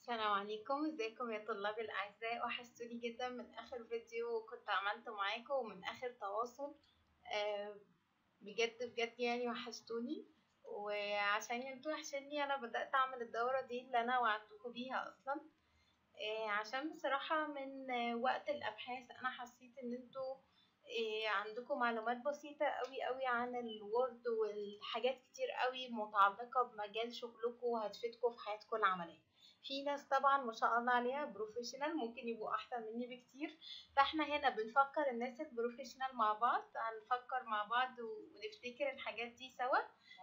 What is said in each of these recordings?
السلام عليكم ازيكم يا طلاب الاعزاء وحشتوني جدا من اخر فيديو كنت عملته معاكم ومن اخر تواصل آه، بجد بجد يعني وحشتوني وعشان انتوا وحشني انا بدأت اعمل الدورة دي اللي انا وعدتكم بيها اصلا آه، عشان بصراحة من آه، وقت الابحاث انا حسيت ان انتوا آه، عندكم معلومات بسيطة قوي قوي عن الوورد والحاجات كتير قوي متعلقة بمجال شغلكم وهتفيدكم في حياتكم العملية في ناس طبعا ما شاء الله عليها بروفيشنال ممكن يبقوا احسن مني بكتير فاحنا هنا بنفكر الناس البروفيشنال مع بعض هنفكر مع بعض ونفتكر الحاجات دي سوا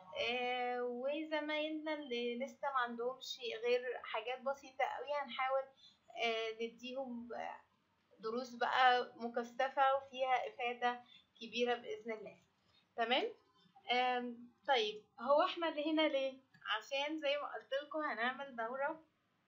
آه وزمايلنا اللي لسه ما عندهمش غير حاجات بسيطة قوي هنحاول آه نديهم دروس بقى مكثفة وفيها إفادة كبيرة بإذن الله تمام آم، طيب هو احنا اللي هنا ليه عشان زي ما قلت لكم هنعمل دورة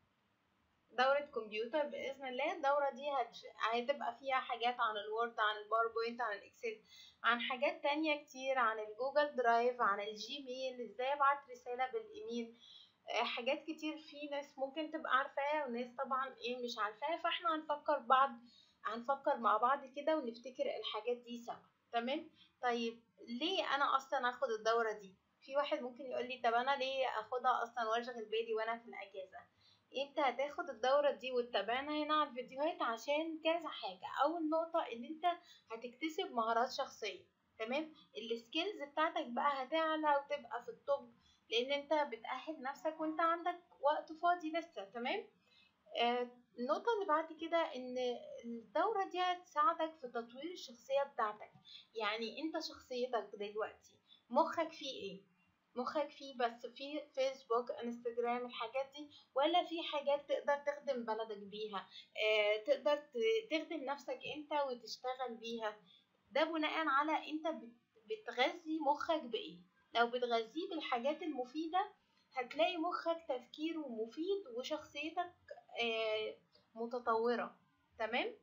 دورة كمبيوتر بإذن الله الدورة دي هت- هتبقى فيها حاجات عن الوورد عن الباوربوينت عن الإكسل عن حاجات تانية كتير عن الجوجل درايف عن الجيميل ازاي ابعت رسالة بالإيميل آه، حاجات كتير في ناس ممكن تبقى عارفاها وناس طبعا ايه مش عارفاها فاحنا هنفكر بعض هنفكر مع بعض كده ونفتكر الحاجات دي سوا تمام طيب ليه انا اصلا اخد الدورة دي في واحد ممكن يقول لي طب انا ليه اخدها اصلا واشغل بالي وانا في الاجازة انت هتاخد الدورة دي وتتابعنا هنا على الفيديوهات عشان كذا حاجة اول نقطة ان انت هتكتسب مهارات شخصية تمام السكيلز بتاعتك بقى هتعلى وتبقى في الطب لان انت بتأهل نفسك وانت عندك وقت فاضي لسه تمام آه، النقطة اللي بعد كده ان الدورة دي هتساعدك في تطوير الشخصية بتاعتك يعني انت شخصيتك دلوقتي مخك فيه ايه مخك فيه بس في فيسبوك انستجرام الحاجات دي ولا في حاجات تقدر تخدم بلدك بيها آه، تقدر ت- تخدم نفسك انت وتشتغل بيها ده بناء على انت بت- بتغذي مخك بايه لو بتغذيه بالحاجات المفيدة هتلاقي مخك تفكيره مفيد وشخصيتك آه، متطورة تمام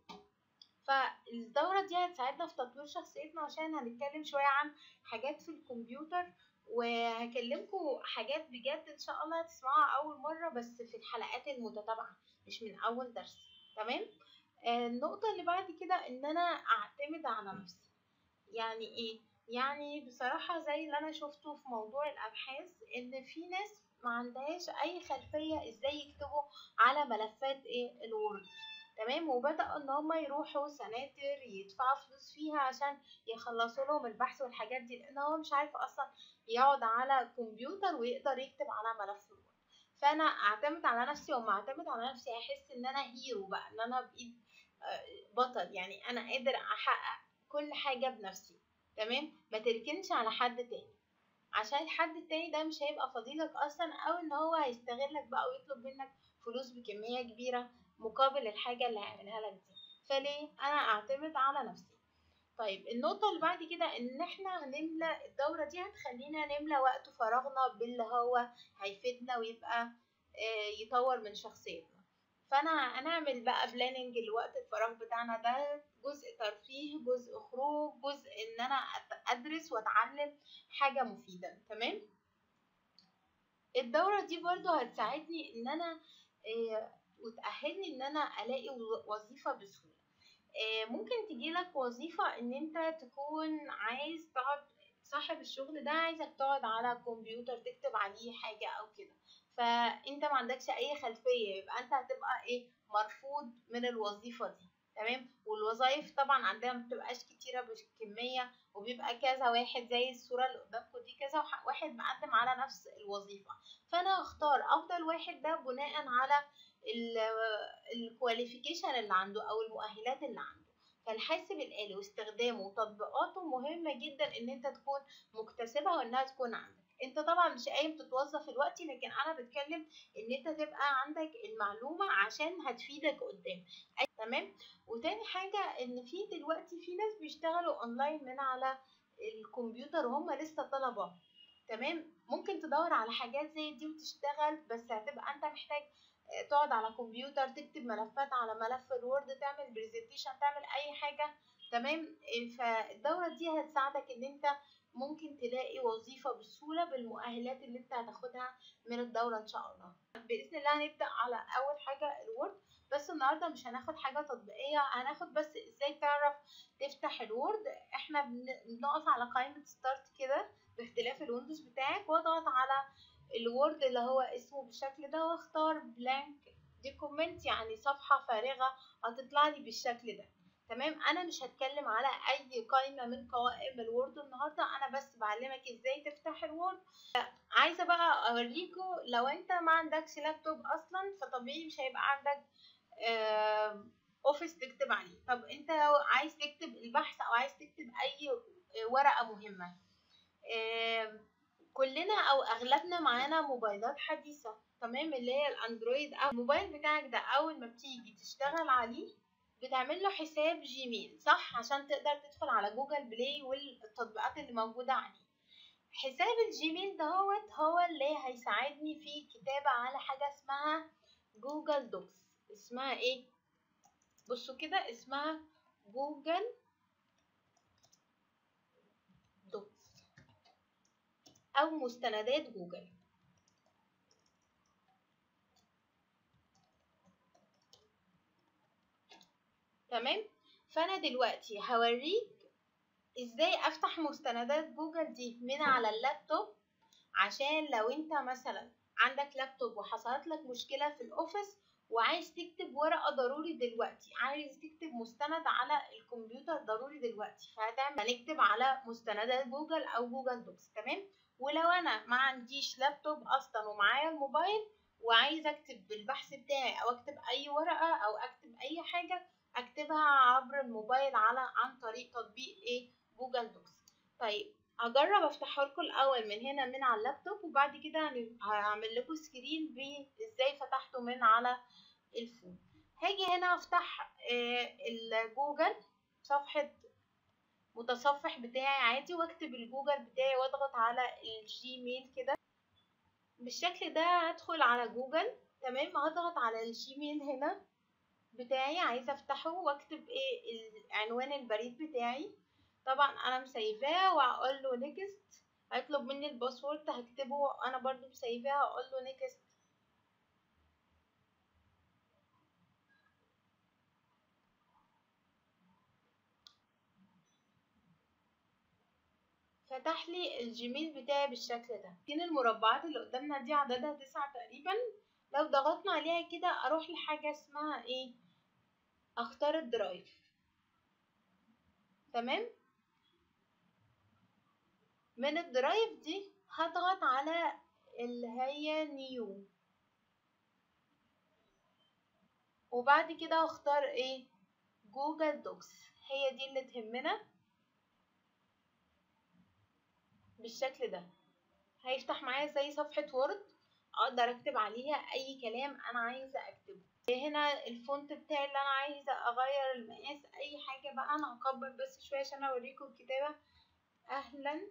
فالدورة دي هتساعدنا في تطوير شخصيتنا عشان هنتكلم شوية عن حاجات في الكمبيوتر وهكلمكم حاجات بجد ان شاء الله هتسمعوها اول مرة بس في الحلقات المتتابعة مش من اول درس تمام آه، النقطة اللي بعد كده ان انا اعتمد على نفسي يعني ايه يعني بصراحة زي اللي انا شفته في موضوع الابحاث ان في ناس ما عندهاش اي خلفية ازاي يكتبوا على ملفات ايه الوورد تمام وبدأوا ان هم يروحوا سناتر يدفعوا فلوس فيها عشان يخلصوا لهم البحث والحاجات دي لان هو مش عارف اصلا يقعد على كمبيوتر ويقدر يكتب على ملف الوورد فانا اعتمد على نفسي وما اعتمد على نفسي احس ان انا هيرو بقى ان انا بايد آه، بطل يعني انا قادر احقق كل حاجة بنفسي تمام ما تركنش على حد تاني عشان الحد التاني ده مش هيبقى فضيلك اصلا او ان هو هيستغلك بقى ويطلب منك فلوس بكمية كبيرة مقابل الحاجة اللي هيعملها لك دي فليه انا اعتمد على نفسي طيب النقطة اللي بعد كده ان احنا هنملى الدورة دي هتخلينا نملى وقت فراغنا باللي هو هيفيدنا ويبقى آه، يطور من شخصيتنا فانا هنعمل بقى بلاننج لوقت الفراغ بتاعنا ده جزء ترفيه جزء خروج جزء ان انا أت- ادرس واتعلم حاجة مفيدة تمام الدورة دي برضو هتساعدني ان انا آه، وتأهلني ان انا الاقي و- وظيفة بسهولة آه، ممكن تجيلك وظيفة ان انت تكون عايز تقعد صاحب الشغل ده عايزك تقعد على كمبيوتر تكتب عليه حاجة او كده فانت ما عندكش اي خلفية يبقى انت هتبقى ايه مرفوض من الوظيفة دي تمام والوظائف طبعا عندنا ما بتبقاش كتيرة بالكمية وبيبقى كذا واحد زي الصورة اللي قدامكم دي كذا وح- واحد مقدم على نفس الوظيفة فانا هختار افضل واحد ده بناء على الكواليفيكيشن اللي عنده او المؤهلات اللي عنده فالحاسب الآلي واستخدامه وتطبيقاته مهمة جدا ان انت تكون مكتسبها وانها تكون عندك انت طبعا مش قايم تتوظف دلوقتي لكن انا بتكلم ان انت تبقى عندك المعلومة عشان هتفيدك قدام أي- تمام وتاني حاجة ان في دلوقتي في ناس بيشتغلوا اونلاين من على الكمبيوتر وهم لسه طلبة تمام ممكن تدور على حاجات زي دي وتشتغل بس هتبقى انت محتاج آه، تقعد على كمبيوتر تكتب ملفات على ملف الوورد تعمل برزنتيشن تعمل اي حاجة تمام آه، فالدورة دي هتساعدك ان انت ممكن تلاقي وظيفة بسهولة بالمؤهلات اللي انت هتاخدها من الدورة ان شاء الله بإذن الله هنبدأ على أول حاجة الوورد بس النهاردة مش هناخد حاجة تطبيقية هناخد بس ازاي تعرف تفتح الوورد احنا بنقف على قائمة ستارت كده باختلاف الويندوز بتاعك واضغط على الوورد اللي هو اسمه بالشكل ده واختار بلانك دوكيمنت يعني صفحة فارغة هتطلع لي بالشكل ده تمام انا مش هتكلم على اي قائمة من قوائم الوورد النهاردة انا بس بعلمك ازاي تفتح الوورد عايزة بقى اوريكم لو انت ما عندكش لابتوب اصلا فطبيعي مش هيبقى عندك اوفيس تكتب عليه طب انت لو عايز تكتب البحث او عايز تكتب اي ورقة مهمة كلنا او اغلبنا معانا موبايلات حديثة تمام اللي هي الاندرويد او الموبايل بتاعك ده اول ما بتيجي تشتغل عليه بتعمل له حساب جيميل صح عشان تقدر تدخل على جوجل بلاي والتطبيقات اللي موجودة عليه حساب الجيميل دهوت هو اللي هيساعدني في كتابة على حاجة اسمها جوجل دوكس اسمها ايه بصوا كده اسمها جوجل دوكس او مستندات جوجل تمام فانا دلوقتي هوريك ازاي افتح مستندات جوجل دي من على اللابتوب عشان لو انت مثلا عندك لابتوب وحصلت لك مشكله في الاوفيس وعايز تكتب ورقه ضروري دلوقتي عايز تكتب مستند على الكمبيوتر ضروري دلوقتي فهتعمل هنكتب على مستندات جوجل او جوجل دوكس تمام ولو انا ما عنديش لابتوب اصلا ومعايا الموبايل وعايز اكتب بالبحث بتاعي او اكتب اي ورقه او اكتب اي حاجه اكتبها عبر الموبايل على عن طريق تطبيق ايه جوجل دوكس طيب هجرب افتحه لكم الاول من هنا من على اللابتوب وبعد كده هعمل لكم سكرين بازاي فتحته من على الفون هاجي هنا افتح آه الجوجل صفحة متصفح بتاعي عادي واكتب الجوجل بتاعي واضغط على الجيميل كده بالشكل ده هدخل على جوجل تمام هضغط على الجيميل هنا بتاعي عايزه افتحه واكتب ايه عنوان البريد بتاعي طبعا انا مسيفاه واقول له نيكست هيطلب مني الباسورد هكتبه انا برضو مسيفاه اقول له نيكست فتح لي الجيميل بتاعي بالشكل ده كان المربعات اللي قدامنا دي عددها تسعة تقريبا لو ضغطنا عليها كده اروح لحاجة اسمها ايه اختار الدرايف تمام من الدرايف دي هضغط على اللي هي نيو وبعد كده اختار ايه جوجل دوكس هي دي اللي تهمنا بالشكل ده هيفتح معايا زي صفحة وورد اقدر اكتب عليها اي كلام انا عايزة اكتبه هنا الفونت بتاعي اللي انا عايزة اغير المقاس اي حاجة بقى انا هكبر بس شوية عشان اوريكم الكتابة اهلا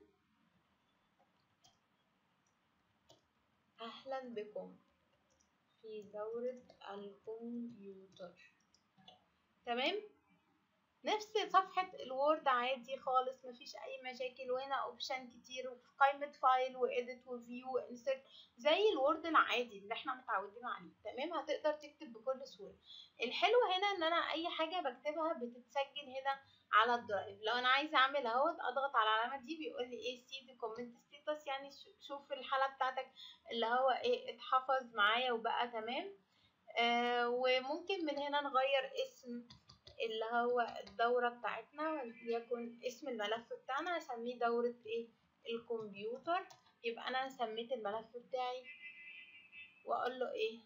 اهلا بكم في دورة الكمبيوتر تمام نفس صفحة الوورد عادي خالص مفيش أي مشاكل وهنا أوبشن كتير وفي قائمة فايل وإيديت وفيو وإنسرت زي الوورد العادي اللي احنا متعودين عليه تمام هتقدر تكتب بكل سهولة الحلو هنا إن أنا أي حاجة بكتبها بتتسجل هنا على الدرايف لو أنا عايزة أعمل أهوت أضغط على العلامة دي بيقول لي إيه سي كومنت ستيتس يعني شوف الحالة بتاعتك اللي هو إيه اتحفظ معايا وبقى تمام آه وممكن من هنا نغير اسم اللي هو الدورة بتاعتنا يكون اسم الملف بتاعنا هسميه دورة ايه الكمبيوتر يبقى انا سميت الملف بتاعي واقول له ايه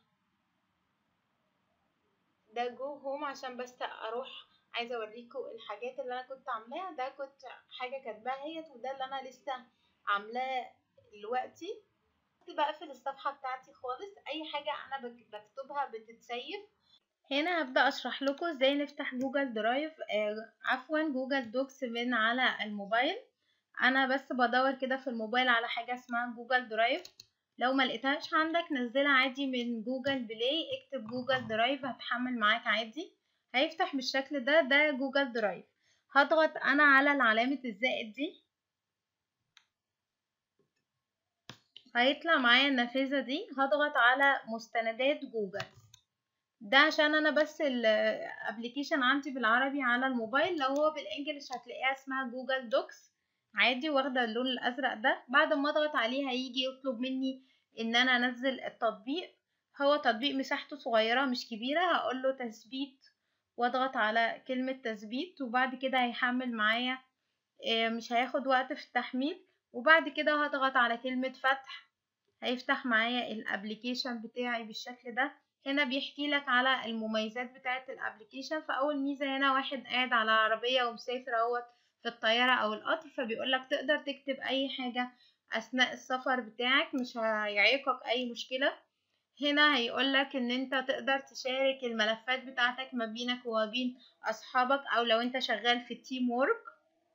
ده جو هوم عشان بس اروح عايزه اوريكم الحاجات اللي انا كنت عاملاها ده كنت حاجه كاتباها هي وده اللي انا لسه عاملاه دلوقتي كنت بقفل الصفحه بتاعتي خالص اي حاجه انا بكتبها بتتسيف هنا هبدأ أشرح لكم ازاي نفتح جوجل درايف آه عفوا جوجل دوكس من على الموبايل أنا بس بدور كده في الموبايل على حاجة اسمها جوجل درايف لو ما لقيتهاش عندك نزلها عادي من جوجل بلاي اكتب جوجل درايف هتحمل معاك عادي هيفتح بالشكل ده ده جوجل درايف هضغط أنا على علامة الزائد دي هيطلع معايا النافذة دي هضغط على مستندات جوجل ده عشان انا بس الابليكيشن عندي بالعربي على الموبايل لو هو بالانجلش هتلاقيها اسمها جوجل دوكس عادي واخده اللون الازرق ده بعد ما اضغط عليه هيجي يطلب مني ان انا انزل التطبيق هو تطبيق مساحته صغيره مش كبيره هقول له تثبيت واضغط على كلمه تثبيت وبعد كده هيحمل معايا مش هياخد وقت في التحميل وبعد كده هضغط على كلمه فتح هيفتح معايا الابليكيشن بتاعي بالشكل ده هنا بيحكي لك على المميزات بتاعه الابليكيشن فاول ميزه هنا واحد قاعد على عربيه ومسافر اهوت في الطياره او القطر فبيقول لك تقدر تكتب اي حاجه اثناء السفر بتاعك مش هيعيقك اي مشكله هنا هيقول لك ان انت تقدر تشارك الملفات بتاعتك ما بينك وما بين اصحابك او لو انت شغال في التيم وورك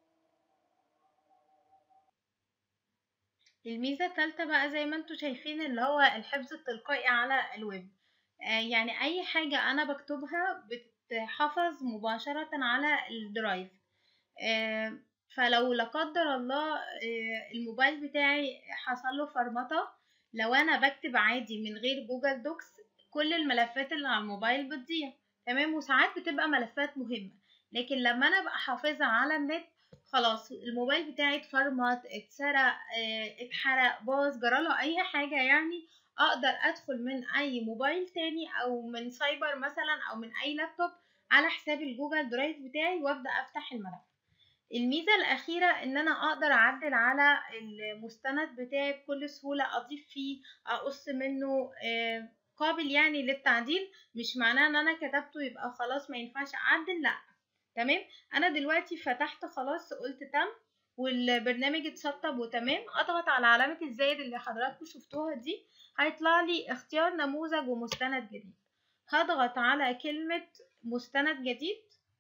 الميزه الثالثه بقى زي ما انتم شايفين اللي هو الحفظ التلقائي على الويب يعني اي حاجة انا بكتبها بتتحفظ مباشرة على الدرايف فلو لا قدر الله الموبايل بتاعي حصل له فرمطة لو انا بكتب عادي من غير جوجل دوكس كل الملفات اللي على الموبايل بتضيع تمام وساعات بتبقى ملفات مهمة لكن لما انا ابقى حافظها على النت خلاص الموبايل بتاعي اتفرمط اتسرق اتحرق باظ جراله اي حاجة يعني اقدر ادخل من اي موبايل تاني او من سايبر مثلا او من اي لابتوب على حساب الجوجل درايف بتاعي وابدا افتح الملف الميزه الاخيره ان انا اقدر اعدل على المستند بتاعي بكل سهوله اضيف فيه اقص منه قابل يعني للتعديل مش معناه ان انا كتبته يبقى خلاص ما ينفعش اعدل لا تمام انا دلوقتي فتحت خلاص قلت تم والبرنامج اتسطب وتمام اضغط على علامه الزائد اللي حضراتكم شفتوها دي هيطلع لي اختيار نموذج ومستند جديد هضغط على كلمة مستند جديد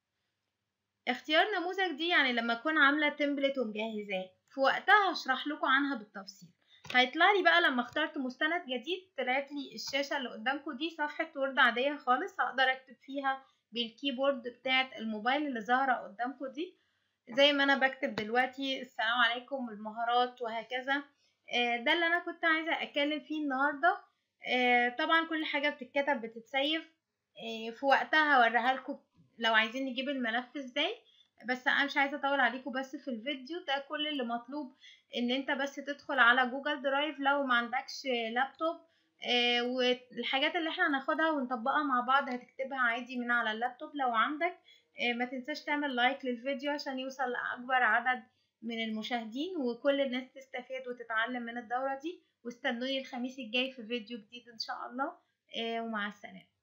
اختيار نموذج دي يعني لما اكون عاملة تمبلت ومجهزاه في وقتها هشرح لكم عنها بالتفصيل هيطلع لي بقى لما اخترت مستند جديد طلعت لي الشاشة اللي قدامكم دي صفحة وورد عادية خالص هقدر اكتب فيها بالكيبورد بتاعة الموبايل اللي ظاهرة قدامكم دي زي ما انا بكتب دلوقتي السلام عليكم المهارات وهكذا ده اللي انا كنت عايزه اتكلم فيه النهارده طبعا كل حاجه بتتكتب بتتسيف في وقتها هوريها لكم لو عايزين نجيب الملف ازاي بس انا مش عايزه اطول عليكم بس في الفيديو ده كل اللي مطلوب ان انت بس تدخل على جوجل درايف لو ما عندكش لابتوب والحاجات اللي احنا هناخدها ونطبقها مع بعض هتكتبها عادي من على اللابتوب لو عندك ما تنساش تعمل لايك للفيديو عشان يوصل لاكبر عدد من المشاهدين وكل الناس تستفاد وتتعلم من الدورة دي واستنوني الخميس الجاي في فيديو جديد ان شاء الله ومع السلامة